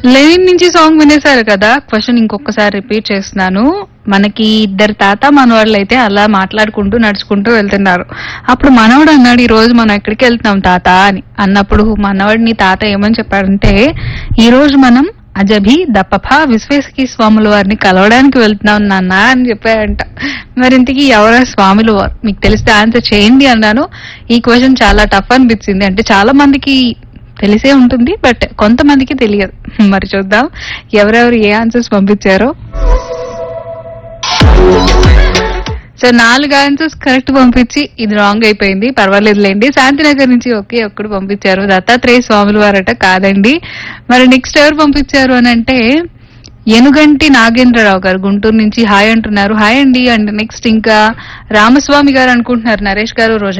Lenin నుంచి song వినేశారు కదా question ఇంకొకసారి రిపీట్ చేస్తున్నాను మనకి ఇద్దరు తాత మనవాళ్ళు అయితే అలా మాట్లాడుకుంటూ నడుచుకుంటూ వెళ్తున్నారు అప్పుడు మనవడు అన్నాడు ఈ రోజు మనం ఎక్కడికి వెళ్తున్నాం తాత అని అన్నప్పుడు మనవడిని తాత ఏమని చెప్పాడంటే ఈ రోజు మనం అజభి దప్పఫ విశ్వేశకి స్వాముల వారిని కలవడానికి వెళ్తున్నాం నాన్న అని చెప్పారంట మరి ఇంతకీ ఎవరా స్వాముల వారు మీకు తెలిస్తే ఆన్సర్ చేయండి అన్నాను ఈ క్వశ్చన్ చాలా టఫ్ అనిపించింది అంటే చాలా మందికి తెలిసే ఉంటుంది బట్ కొంతమందికి తెలియదు మరి చూద్దాం ఎవరెవరు ఏ ఆన్సర్స్ పంపించారో సో నాలుగు ఆన్సర్స్ కరెక్ట్ పంపించి ఇది రాంగ్ అయిపోయింది పర్వాలేదులేండి శాంతినగర్ నుంచి ఒకే ఒక్కడు పంపించారు దత్తాత్రేయ స్వాముల వారట కాదండి మరి నెక్స్ట్ ఎవరు పంపించారు అని అంటే ఎనుగంటి నాగేంద్రరావు గారు గుంటూరు నుంచి హాయ్ అంటున్నారు హాయ్ అండి అండ్ నెక్స్ట్ ఇంకా రామస్వామి గారు అనుకుంటున్నారు నరేష్ గారు రోజా